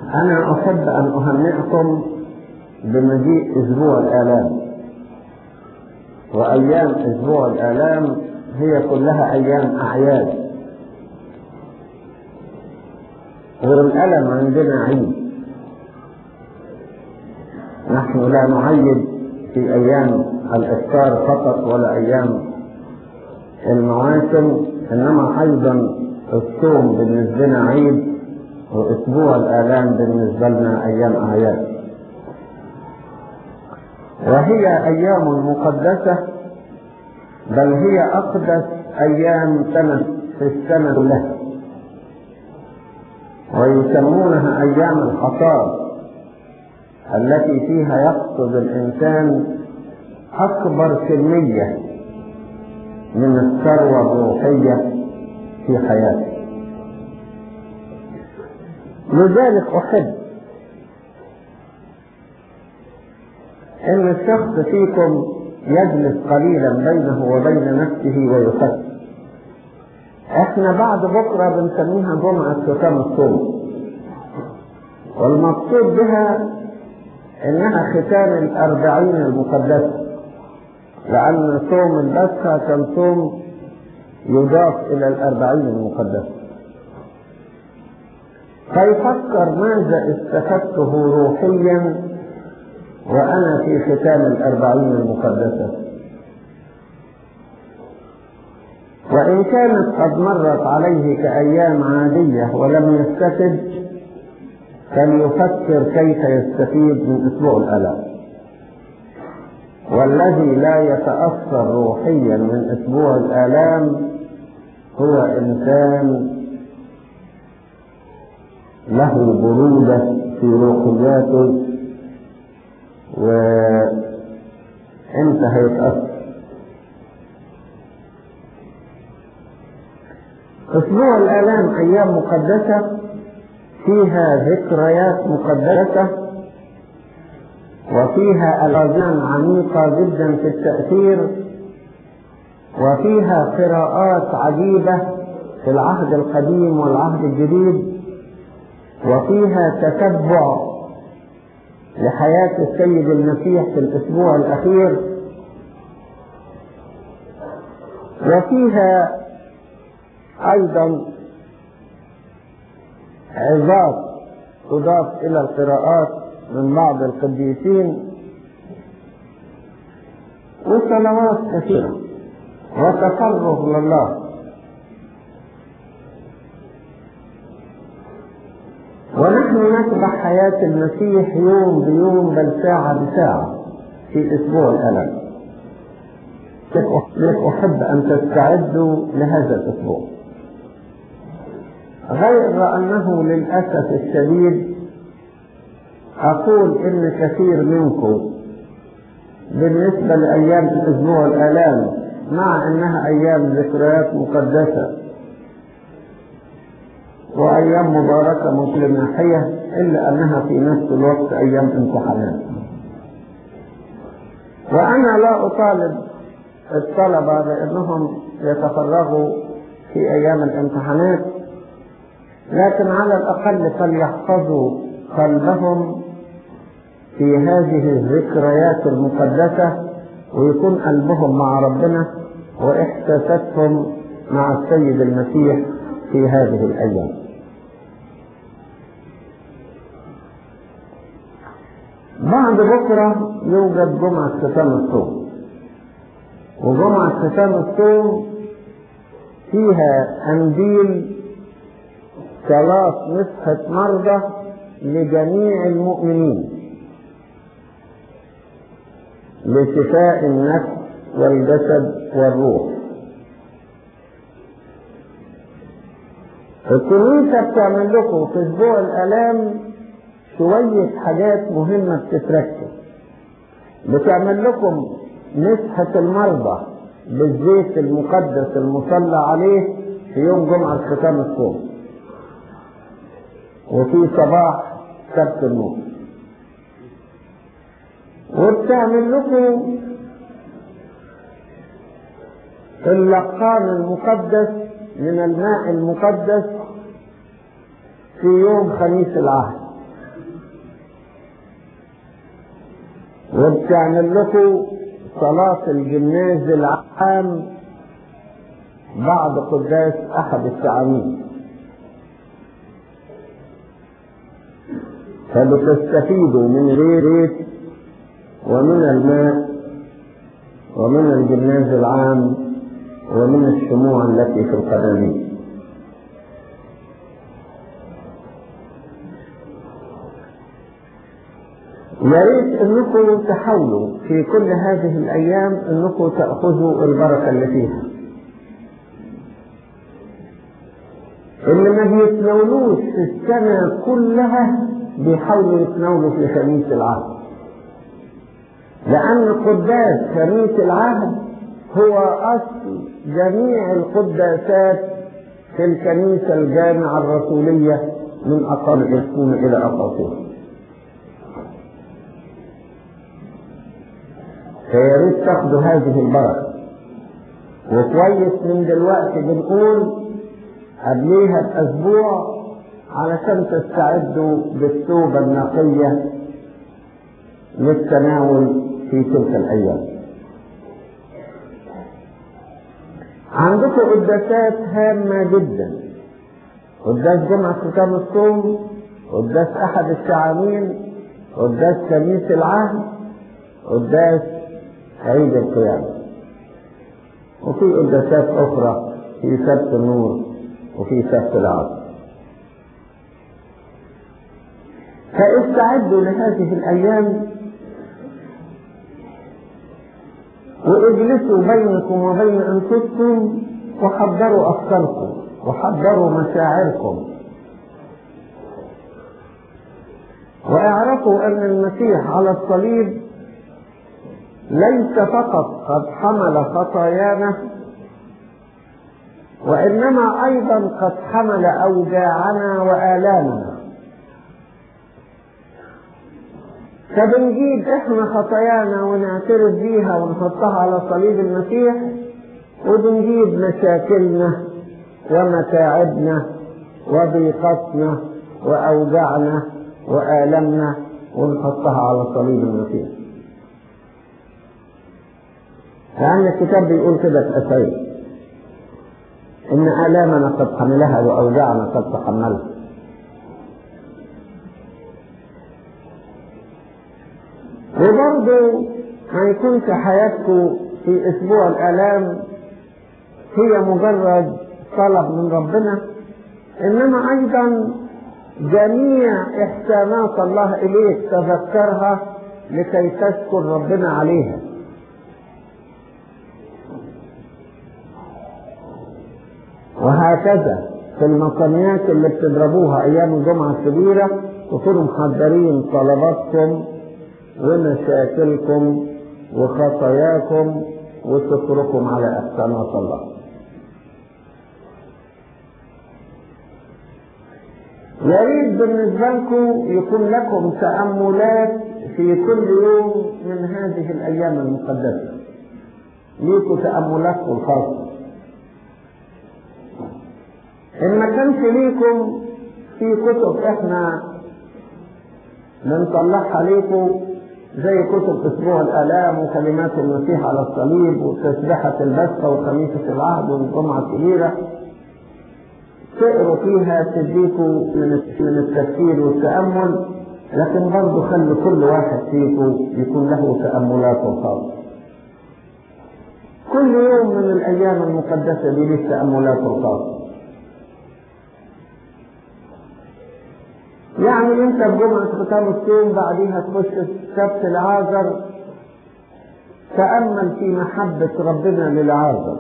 أنا أحب أن أهنئكم بمجيء أسبوع الآلام وأيام أسبوع الآلام هي كلها أيام أعياد والألم عندنا عيد نحن لا نعيد في أيام الإفطار فقط ولا أيام المواسم إنما أيضا الصوم بالنسبة لنا عيد وأسبوع الآلام بالنسبة لنا أيام أعياد وهي أيام مقدسة بل هي أقدس أيام سنة في السنة كلها ويسمونها أيام الحصاد التي فيها يقصد الإنسان أكبر كمية من الثروة الروحية في حياته لذلك أحب أن الشخص فيكم يجلس قليلا بينه وبين نفسه ويفكر احنا بعد بكرة بنسميها جمعة ختام الصوم والمقصود بها انها ختام الاربعين المقدسة لان صوم البسخة كان صوم يضاف الى الاربعين المقدسة فيفكر ماذا استفدته روحيا وانا في ختام الاربعين المقدسة وإن كانت قد مرت عليه كأيام عادية ولم يستفد فليفكر كيف يستفيد من أسبوع الألم والذي لا يتأثر روحيا من أسبوع الآلام هو إنسان له برودة في روحياته وانت هيتأثر أسبوع الآلام أيام مقدسة فيها ذكريات مقدسة وفيها الأذان عميقة جدا في التأثير وفيها قراءات عجيبة في العهد القديم والعهد الجديد وفيها تتبع لحياة السيد المسيح في الأسبوع الأخير وفيها أيضا عظات تضاف إلى القراءات من بعض القديسين وصلوات كثيرة وتفرغ لله ونحن نتبع حياة المسيح يوم بيوم بل ساعة بساعة في أسبوع الألم أحب أن تستعدوا لهذا الأسبوع غير أنه للأسف الشديد أقول إن كثير منكم بالنسبة لأيام أسبوع الآلام مع أنها أيام ذكريات مقدسة وأيام مباركة من كل ناحية إلا أنها في نفس الوقت أيام امتحانات وأنا لا أطالب الطلبة بأنهم يتفرغوا في أيام الامتحانات لكن على الأقل فليحفظوا قلبهم في هذه الذكريات المقدسة ويكون قلبهم مع ربنا وإحساساتهم مع السيد المسيح في هذه الأيام بعد بكرة يوجد جمعة ختام الصوم وجمعة ختام الصوم فيها أنديل ثلاث نسخة مرضى لجميع المؤمنين لشفاء النفس والجسد والروح الكنيسة بتعمل لكم في أسبوع الآلام شوية حاجات مهمة بتتركز بتعمل لكم مسحة المرضى بالزيت المقدس المصلى عليه في يوم جمعة ختام الصوم وفي صباح سبت النور وبتعمل لكم اللقان المقدس من الماء المقدس في يوم خميس العهد وبتعمل لكم صلاة الجناز العام بعد قداس أحد التعاميم فبتستفيدوا من غير ومن الماء ومن الجناز العام ومن الشموع التي في القدمين يا ريت انكم تحاولوا في كل هذه الايام انكم تاخذوا البركه اللي فيها اللي ما بيتناولوش في السنه كلها بيحاولوا يتناولوا في خميس العهد لان قداس خميس العهد هو اصل جميع القداسات في الكنيسه الجامعه الرسوليه من اقام الاسكون الى اقاصير فيا ريت تاخدوا هذه البركه وكويس من دلوقتي بنقول قبليها باسبوع علشان تستعدوا بالتوبه النقيه للتناول في تلك الايام عندكم قداسات هامه جدا قداس جمعه ختام الصوم قداس احد الشعانين قداس كنيس العهد قداس عيد القيامة وفي قداسات أخرى في سبت النور وفي سبت العصر فاستعدوا لهذه الأيام واجلسوا بينكم وبين أنفسكم وحضروا أفكاركم وحضروا مشاعركم واعرفوا أن المسيح على الصليب ليس فقط قد حمل خطايانا وانما ايضا قد حمل اوجاعنا والامنا فبنجيب احنا خطايانا ونعترف بيها ونحطها على صليب المسيح وبنجيب مشاكلنا ومتاعبنا وضيقتنا واوجاعنا والامنا ونحطها على صليب المسيح لأن الكتاب بيقول كده في أسعيد إن آلامنا قد حملها وأوجاعنا قد تحملها وبرضه ما يكونش حياتكم في أسبوع الآلام هي مجرد طلب من ربنا إنما أيضا جميع إحسانات الله إليك تذكرها لكي تشكر ربنا عليها وهكذا في المقاميات اللي بتضربوها ايام الجمعه الكبيره تكونوا محضرين طلباتكم ومشاكلكم وخطاياكم وشكركم على احسانات الله يا ريت بالنسبه لكم يكون لكم تاملات في كل يوم من هذه الايام المقدسه ليكوا تاملاتكم الخاصه ان ما كانش ليكم في كتب احنا بنطلعها ليكم زي كتب اسبوع الالام وكلمات المسيح على الصليب وتسبحه البسخه وخميسه العهد والجمعه الكبيره تقروا فيها تديكوا من التفكير والتامل لكن برضه خلوا كل واحد فيكم يكون له تاملاته خاصه كل يوم من الايام المقدسه دي له تاملاته الخاصه يعني انت في جمعة ختام الصوم بعديها تخش سبت العازر تأمل في محبة ربنا للعازر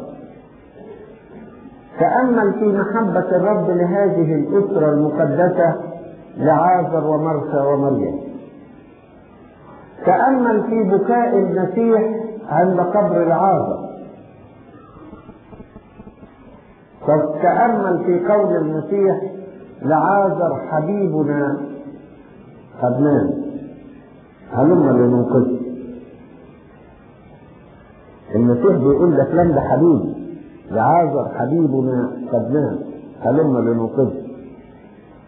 تأمل في محبة الرب لهذه الأسرة المقدسة لعازر ومرثى ومريم تأمل في بكاء المسيح عند قبر العازر تأمل في قول المسيح لعازر حبيبنا قد نام هلم لننقذه المسيح بيقول ده فلان ده حبيبي لعازر حبيبنا قد نام هلم لننقذه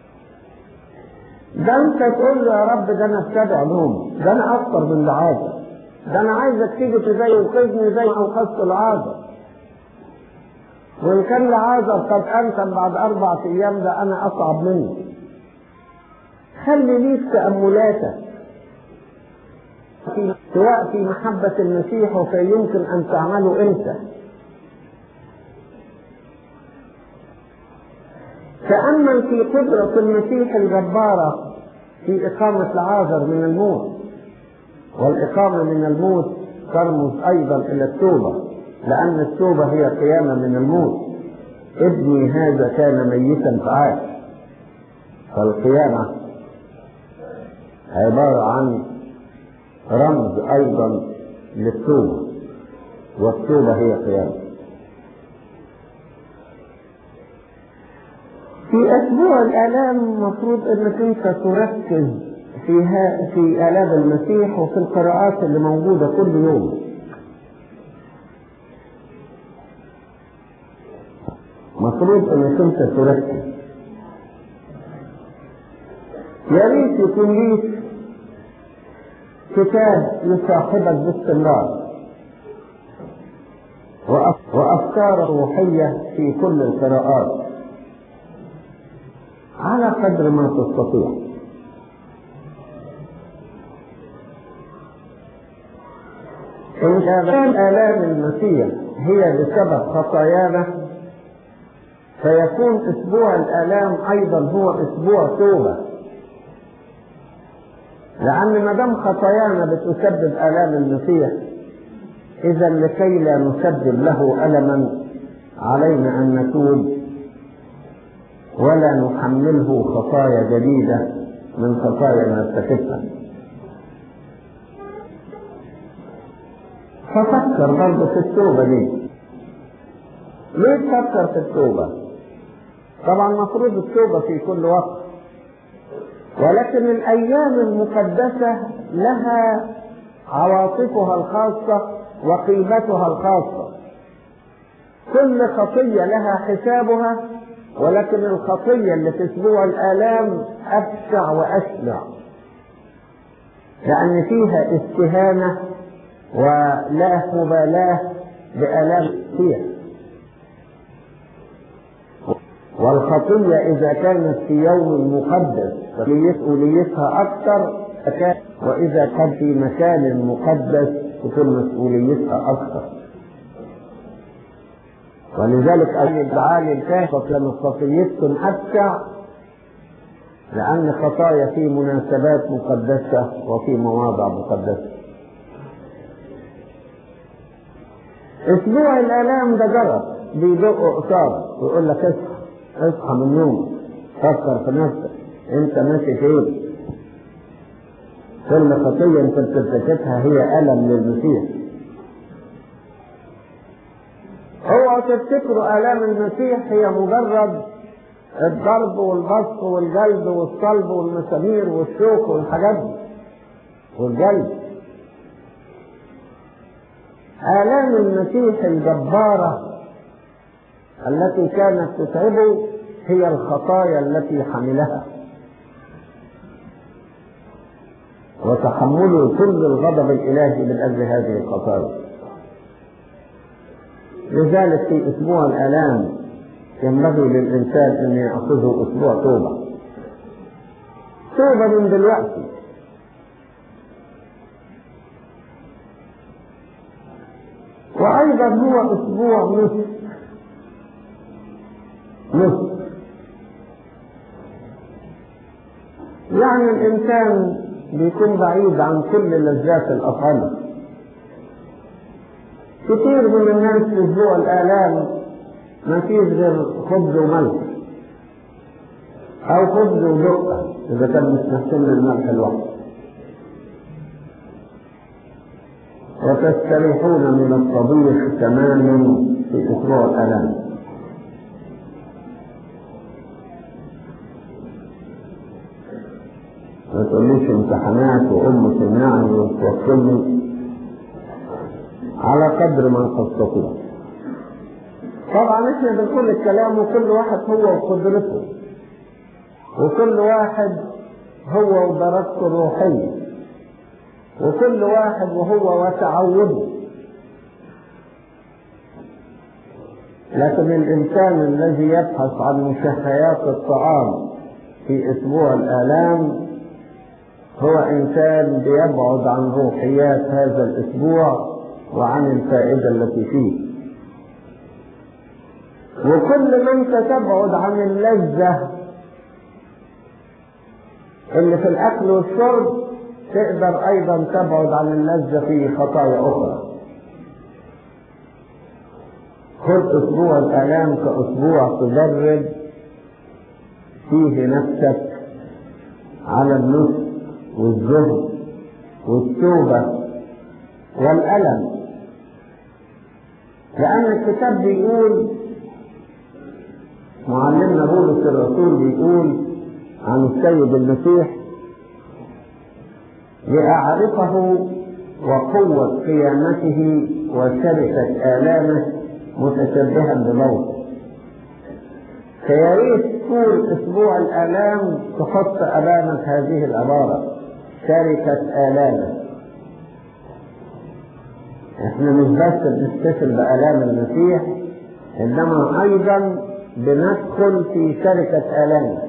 ده انت تقول له يا رب ده انا ابتدع نوم ده انا اكثر من لعازر ده انا عايزك تيجي تزي وقذني زي ما اوقظت العازر وان كان العازر قد انتم بعد اربع ايام ده انا اصعب منه خلي ليك تاملاتك في سواء في محبة المسيح وفي يمكن أن تعمله أنت تأمل في قدرة المسيح الجبارة في إقامة العازر من الموت والإقامة من الموت ترمز أيضا إلى التوبة لأن التوبة هي قيامة من الموت ابني هذا كان ميتا فعاش فالقيامة عبارة عن رمز أيضا للتوبة والتوبة هي قيامة في أسبوع الآلام مفروض أنك أنت تركز فيها في آلام المسيح وفي القراءات اللي موجودة كل يوم مفروض أنك أنت تركز يا ريت يكون ليك كتاب يصاحبك باستمرار وأفكار روحية في كل القراءات على قدر ما تستطيع إن كان آلام المسيح هي بسبب خطايانا فيكون أسبوع الآلام أيضا هو أسبوع توبة لأن ما دام خطايانا بتسبب آلام المسيح إذا لكي لا نسبب له ألما علينا أن نتوب ولا نحمله خطايا جديدة من خطايا نرتكبها ففكر برضه في التوبة دي ليه تفكر في التوبة؟ طبعا مفروض التوبة في كل وقت ولكن الأيام المقدسة لها عواطفها الخاصة وقيمتها الخاصة كل خطية لها حسابها ولكن الخطية اللي في أسبوع الآلام أبشع وأشنع لأن فيها استهانة ولا مبالاة بآلام فيها والخطية إذا كانت في يوم مقدس مسؤوليتها أكثر وإذا كان في مكان مقدس تكون مسؤوليتها أكثر ولذلك قال العالي الكافة لما خطيتكم أبشع لأن خطايا في مناسبات مقدسة وفي مواضع مقدسة أسبوع الآلام ده جرس بيدق قصاد ويقول لك اصحى اصحى من النوم فكر في نفسك انت ماشي فين كل خطية انت بترتكبها هي ألم للمسيح اوعوا تفتكروا آلام المسيح هي مجرد الضرب والبسط والجلد والصلب والمسامير والشوك والحاجات دي والجلد آلام المسيح الجبارة التي كانت تتعبه هي الخطايا التي حملها وتحمله كل الغضب الإلهي من أجل هذه الخطايا لذلك في أسبوع الآلام ينبغي للإنسان أن يأخذه أسبوع توبة توبة من دلوقتي وأيضا هو أسبوع نصف نصف يعني الإنسان بيكون بعيد عن كل لذات الأطعمة كثير من الناس في أسبوع الآلام ما فيش غير خبز وملح أو خبز ودقة إذا كان مستحسن الملح الوحيد وتستريحون من الطبيخ تماما في أسبوع الآلام ما تقوليش امتحانات وأم تمنعني وتوصلني على قدر ما تستطيع طبعا احنا بنقول الكلام وكل واحد هو وقدرته وكل واحد هو ودرجته الروحية وكل واحد وهو وتعوده لكن الإنسان الذي يبحث عن مشهيات الطعام في أسبوع الآلام هو إنسان بيبعد عن روحيات هذا الأسبوع وعن الفائدة التي فيه وكل ما انت تبعد عن اللذة اللي في الأكل والشرب تقدر أيضا تبعد عن اللذة في خطايا أخرى خذ أسبوع الآلام كأسبوع تدرب فيه نفسك على النصح والزهد والتوبة والألم لأن الكتاب بيقول معلمنا بولس الرسول بيقول عن السيد المسيح لأعرفه وقوة قيامته وشركة آلامه متشبها بموته فيا ريت طول أسبوع الآلام تحط أمامك هذه العبارة شركة آلامه احنا مش بس بنحتفل بآلام المسيح إنما أيضا بندخل في شركة آلامه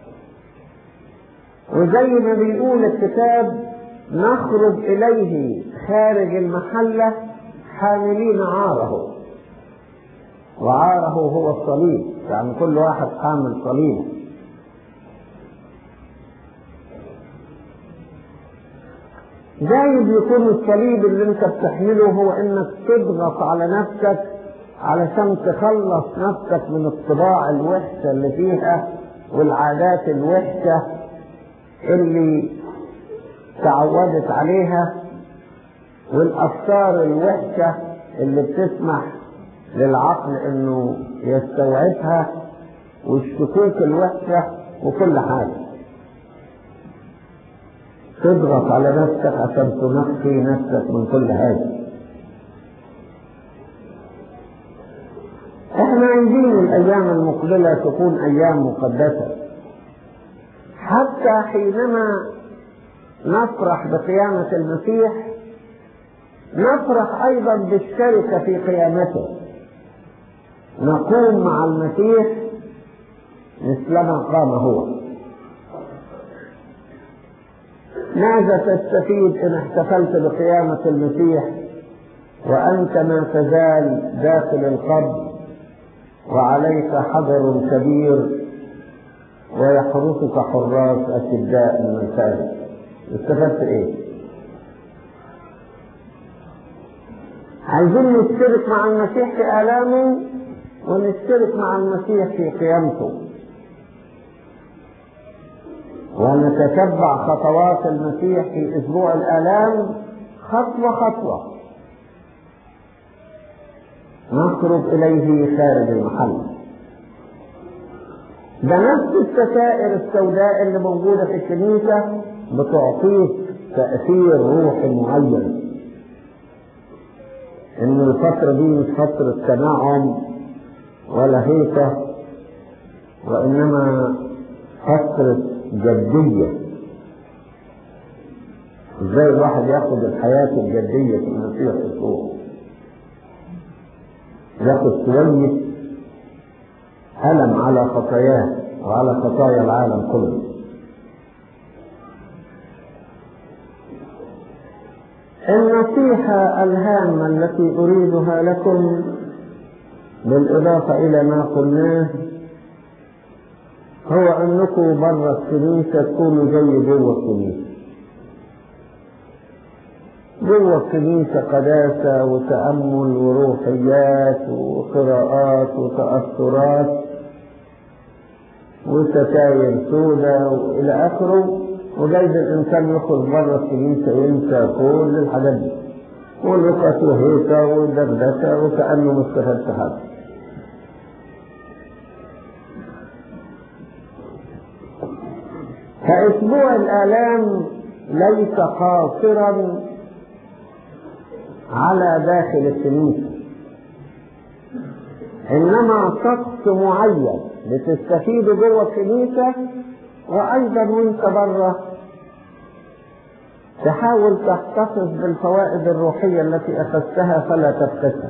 وزي ما بيقول الكتاب نخرج إليه خارج المحلة حاملين عاره وعاره هو الصليب يعني كل واحد حامل صليب جايز يكون الصليب اللي انت بتحمله هو انك تضغط على نفسك علشان تخلص نفسك من الطباع الوحشة اللي فيها والعادات الوحشة اللي تعودت عليها والأفكار الوحشة اللي بتسمح للعقل انه يستوعبها والشكوك الوحشة وكل حاجة تضغط على نفسك عشان تنقي نفسك من كل هذا احنا عايزين الايام المقبلة تكون ايام مقدسة حتى حينما نفرح بقيامة المسيح نفرح ايضا بالشركة في قيامته نقوم مع المسيح مثلما قام هو ماذا تستفيد ان احتفلت بقيامة المسيح وانت ما تزال داخل القبر وعليك حذر كبير ويحرسك حراس اشداء من الخارج استفدت ايه عايزين نشترك مع المسيح في آلامه ونشترك مع المسيح في قيامته ونتتبع خطوات المسيح في اسبوع الالام خطوه خطوه نخرج اليه خارج المحل ده نفس الستائر السوداء اللي موجوده في الكنيسه بتعطيك تاثير روحي معين ان الفتره دي مش فتره تنعم ولا هيكه وانما فتره جدية ازاي الواحد ياخد الحياة الجدية في المسيح يسوع ياخد شوية ألم على خطاياه وعلى خطايا العالم كله النصيحة الهامة التي أريدها لكم بالإضافة إلى ما قلناه هو انكم بره الكنيسة تكونوا زي جوه الكنيسة جوه الكنيسة قداسة وتأمل وروحيات وقراءات وتأثرات وستاير سودة وإلى آخره وجايز الإنسان يخرج بره الكنيسة ينسى كل الحاجات دي ولقط وهيكة ودردشة وكأنه ما استفادش حاجة فأسبوع الآلام ليس قاصرا على داخل الكنيسة إنما طقس معين لتستفيد جوه الكنيسة وأيضا وأنت بره تحاول تحتفظ بالفوائد الروحية التي أخذتها فلا تفقدها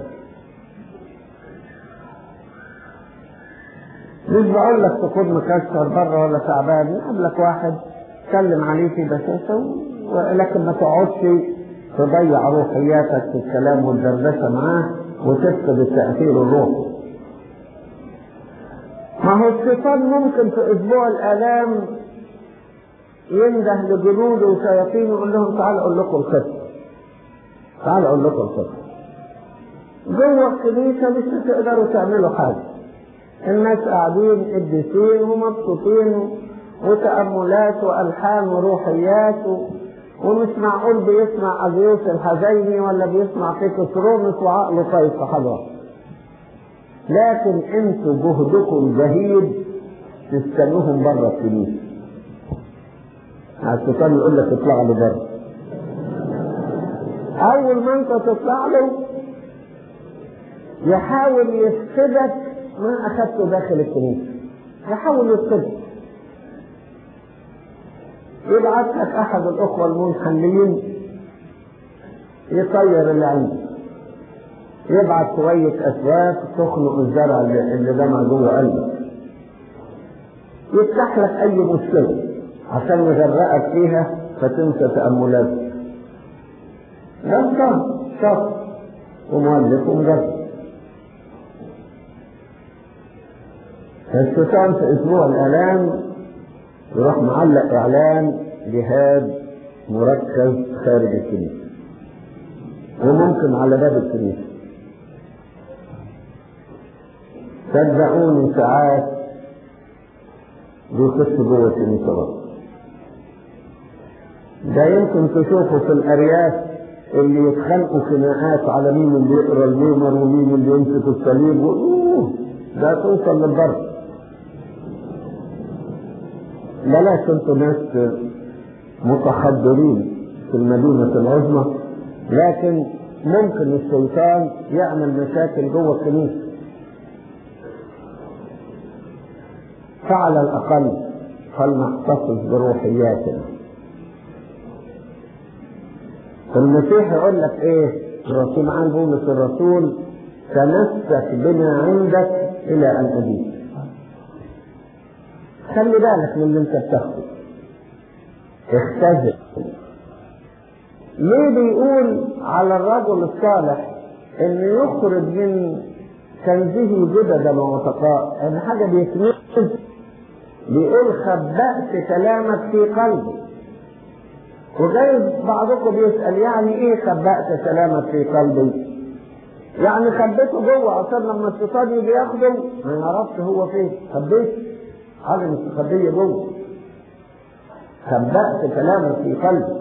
مش بقول لك تكون مكسر بره ولا تعبان يقابلك واحد تكلم عليه في بساطة ولكن ما تقعدش تضيع روحياتك في الكلام والدردشة معاه وتفقد التأثير الروحي ما هو الشيطان ممكن في أسبوع الآلام ينده لجنوده وشياطينه يقول لهم تعالوا أقول لكم القصة تعالوا أقول لكم القصة جوه الكنيسة مش هتقدروا تعملوا حاجة الناس قاعدين قديسين ومبسوطين وتأملات وألحان وروحيات ومش معقول بيسمع أبيوس الحزيني ولا بيسمع فيكس رومس وعقله طايف في حضرة لكن انتوا جهدكم جهيد تستنوهم بره الكنيسة الشيطان يقول لك اطلع له بره أول ما أنت تطلع له يحاول يفسدك ما أخذته داخل الكنيسة يحاول يفسدك يبعث لك احد الاخوة المنحلين يطير اللي عندك يبعث شوية اسواق تخنق الزرع اللي دمع جوه قلبك يفتح لك اي مشكلة عشان يغرقك فيها فتنسى تأملاتك ده شاطر شاطر ومؤلف ومجرب الشيطان في اسبوع الالام يروح معلق اعلان جهاد مركز خارج الكنيسه وممكن على باب الكنيسه صدقوني ساعات بيخش جوه الكنيسه برضه ده يمكن تشوفه في الارياف اللي يتخانقوا خناقات على مين اللي يقرا الميمر ومين اللي يمسك الصليب و... ده توصل للضرب بلاش انتوا ناس متخدرين في المدينة العظمى لكن ممكن الشيطان يعمل مشاكل جوه الكنيسة فعلى الأقل فلنحتفظ بروحياتنا المسيح يقول لك ايه الرسول عن بولس الرسول تمسك بما عندك الى ان اجيب خلي بالك من اللي انت بتاخده اختزل ليه بيقول على الرجل الصالح ان يخرج من كنزه جددا ومتقاء ان حاجه بيكنز بيقول خبأت كلامك في قلبي وجايز بعضكم بيسأل يعني ايه خبأت كلامك في قلبي يعني خبيته جوه عشان لما الشيطان يجي ياخده ما يعرفش هو فين خبيته حاجه مستخبيه جوه خبأت كلامك في قلبي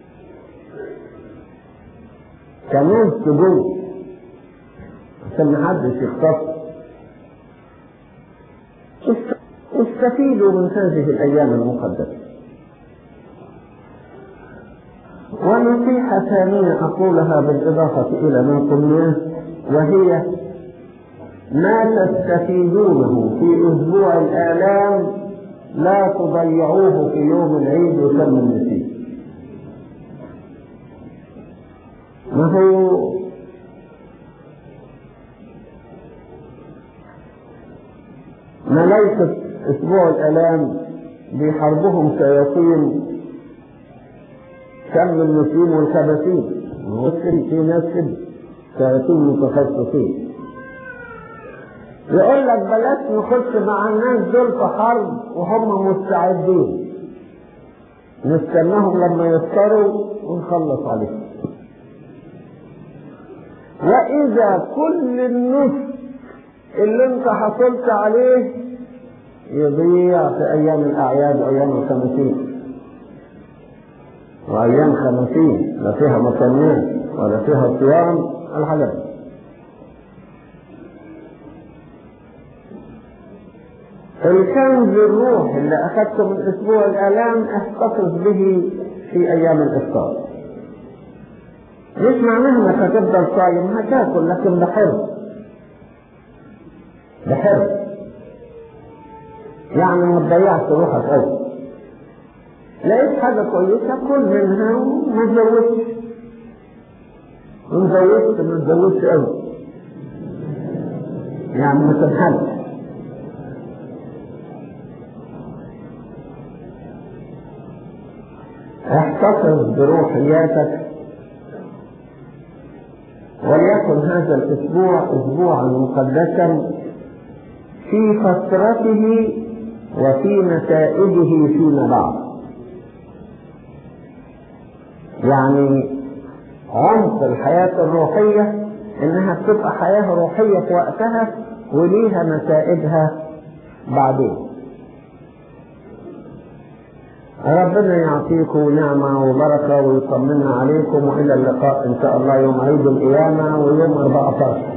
كنزت جوه عشان محدش يختص استفيدوا من هذه الايام المقدسه ونصيحة ثانية أقولها بالإضافة إلى ما قلناه وهي ما تستفيدونه في أسبوع الآلام لا تضيعوه في يوم العيد وشم النسيم ما هو ملائكة أسبوع الآلام بيحاربهم شياطين كم النسيم والخبثين ممكن في ناس كده شياطين متخصصين يقول لك بلاش نخش مع الناس دول في حرب وهم مستعدين نستناهم لما يفطروا ونخلص عليهم وإذا كل النصف اللي انت حصلت عليه يضيع في أيام الأعياد وأيام الخمسين وأيام خمسين لا فيها مطنيات ولا فيها صيام الحاجات الكنز الروح اللي أخذته من أسبوع الآلام احتفظ به في أيام الإفطار مش معناها انك هتفضل صايم هتاكل لكن بحرص بحرص يعني ما تضيعش روحك قوي لقيت حاجة كويسة كل منها وما تزودش وإن زودت ما تزودش قوي يعني ما تنحلش احتفظ بروحياتك وليكن هذا الاسبوع اسبوعا مقدسا في فترته وفي نتائجه فيما بعد يعني عمق الحياة الروحية انها بتبقى حياة روحية في وقتها وليها نتائجها بعدين ربنا يعطيكم نعمة وبركة ويطمنا عليكم وإلى اللقاء إن شاء الله يوم عيد القيامة ويوم 14